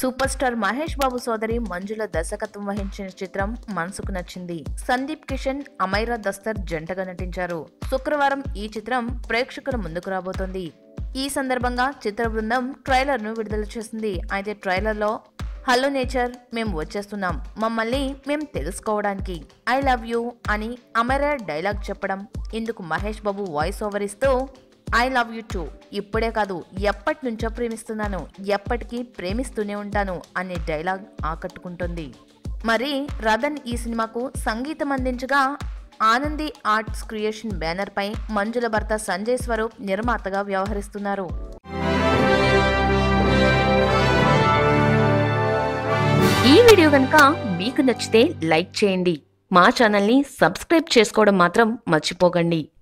super star Mahesh బాబు సోదరి మంజుల దర్శకత్వం వహించిన చిత్రం మనసుకు నచ్చింది సందీప్ కిషన్ అమైరా దస్తర్ జంటగా నటించారు శుక్రవారం ఈ చిత్రం ప్రేక్షకుల ముందుకు రాబోతోంది ఈ సందర్భంగా చిత్ర బృందం ట్రైలర్ ను విడుదల చేసింది అయితే ట్రైలర్ లో హలో నేచర్ మేము వచ్చేస్తున్నాం మమ్మల్ని మేము తెలుసుకోవడానికి ఐ లవ్ యూ అని అమైరా డైలాగ్ చెప్పడం ఇందుకు మహేష్ బాబు వాయిస్ ఓవర్ ఇస్తూ ఐ లవ్ యూ టూ ఇప్పుడే కాదు ఎప్పటి నుంచో ప్రేమిస్తున్నాను ఎప్పటికీ ప్రేమిస్తూనే ఉంటాను అనే డైలాగ్ ఆకట్టుకుంటుంది మరి రదన్ ఈ సినిమాకు సంగీతం అందించగా ఆనంది ఆర్ట్స్ క్రియేషన్ బ్యానర్ పై మంజుల భర్త సంజయ్ స్వరూప్ నిర్మాతగా వ్యవహరిస్తున్నారు ఈ వీడియో కనుక మీకు నచ్చితే లైక్ చేయండి మా ఛానల్ని సబ్స్క్రైబ్ చేసుకోవడం మాత్రం మర్చిపోకండి